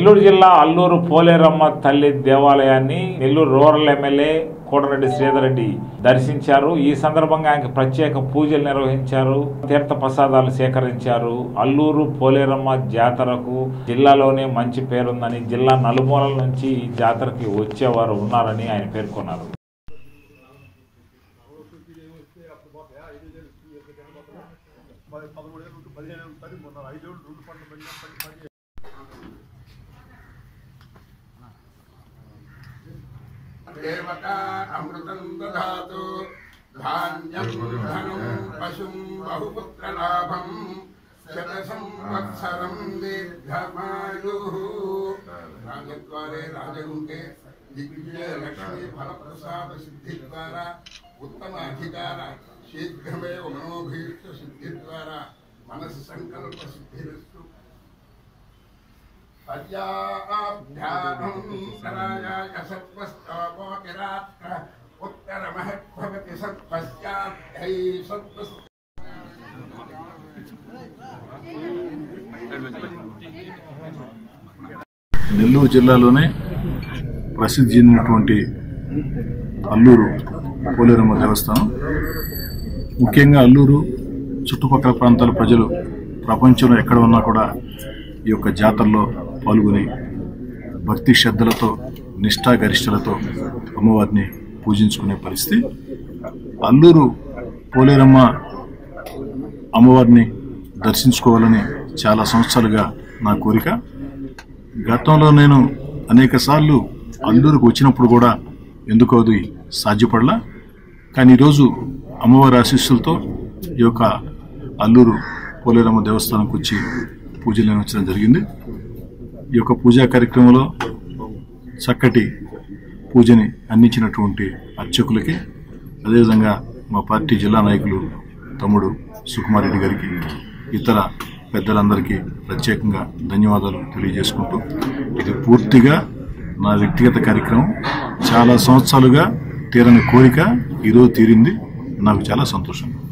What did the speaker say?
నెల్లూరు జిల్లా అల్లూరు పోలేరమ్మ తల్లి దేవాలయాన్ని నెల్లూరు రూరల్ ఎమ్మెల్యే కోటరెడ్డి శ్రీధర్ రెడ్డి దర్శించారు ఈ సందర్భంగా ఆయనకు ప్రత్యేక పూజలు నిర్వహించారు తీర్థ ప్రసాదాలు సేకరించారు అల్లూరు పోలేరమ్మ జాతరకు జిల్లాలోనే మంచి పేరుందని జిల్లా నలుమూలల నుంచి ఈ జాతరకి వచ్చేవారు ఉన్నారని ఆయన పేర్కొన్నారు దేవత అమృతం దధాతు ధాన్యం ధనం పశుం బహుపుత్రలాభం శత సంవత్సరం దీర్ఘమాయు రాజద్వారే రాజగుంటే దిగ్విజయ లక్ష్మీ ఫలప్రసాద సిద్ధి ద్వారా ఉత్తమ అధికార శీఘ్రమేవ మనోభీష్ట సిద్ధి ద్వారా మనసు సంకల్ప సిద్ధిరస్తు పర్యాభ్యానంతరాయాయ సత్వస్తవోతిరాత్ర ఉత్తరమహద్భవతి సత్పశ్చాద్ధై సత్వస్ నెల్లూరు జిల్లాలోనే ప్రసిద్ధి చెందినటువంటి అల్లూరు పోలేరమ్మ దేవస్థానం ముఖ్యంగా అల్లూరు చుట్టుపక్కల ప్రాంతాల ప్రజలు ప్రపంచంలో ఎక్కడ ఉన్నా కూడా ఈ యొక్క జాతరలో పాల్గొని భక్తి శ్రద్ధలతో నిష్ఠా గరిష్టలతో అమ్మవారిని పూజించుకునే పరిస్థితి అల్లూరు పోలేరమ్మ అమ్మవారిని దర్శించుకోవాలని చాలా సంవత్సరాలుగా నా కోరిక గతంలో నేను అనేక సార్లు అల్లూరుకు వచ్చినప్పుడు కూడా ఎందుకో అది సాధ్యపడలా కానీ ఈరోజు అమ్మవారి ఆశీస్సులతో ఈ యొక్క అల్లూరు పోలేరమ్మ దేవస్థానంకి వచ్చి పూజలు నిర్వహించడం జరిగింది ఈ యొక్క పూజా కార్యక్రమంలో చక్కటి పూజని అందించినటువంటి అర్చకులకి అదేవిధంగా మా పార్టీ జిల్లా నాయకులు తమ్ముడు సుకుమార్ రెడ్డి గారికి ఇతర పెద్దలందరికీ ప్రత్యేకంగా ధన్యవాదాలు తెలియజేసుకుంటూ ఇది పూర్తిగా నా వ్యక్తిగత కార్యక్రమం చాలా సంవత్సరాలుగా తీరని కోరిక ఈరోజు తీరింది నాకు చాలా సంతోషం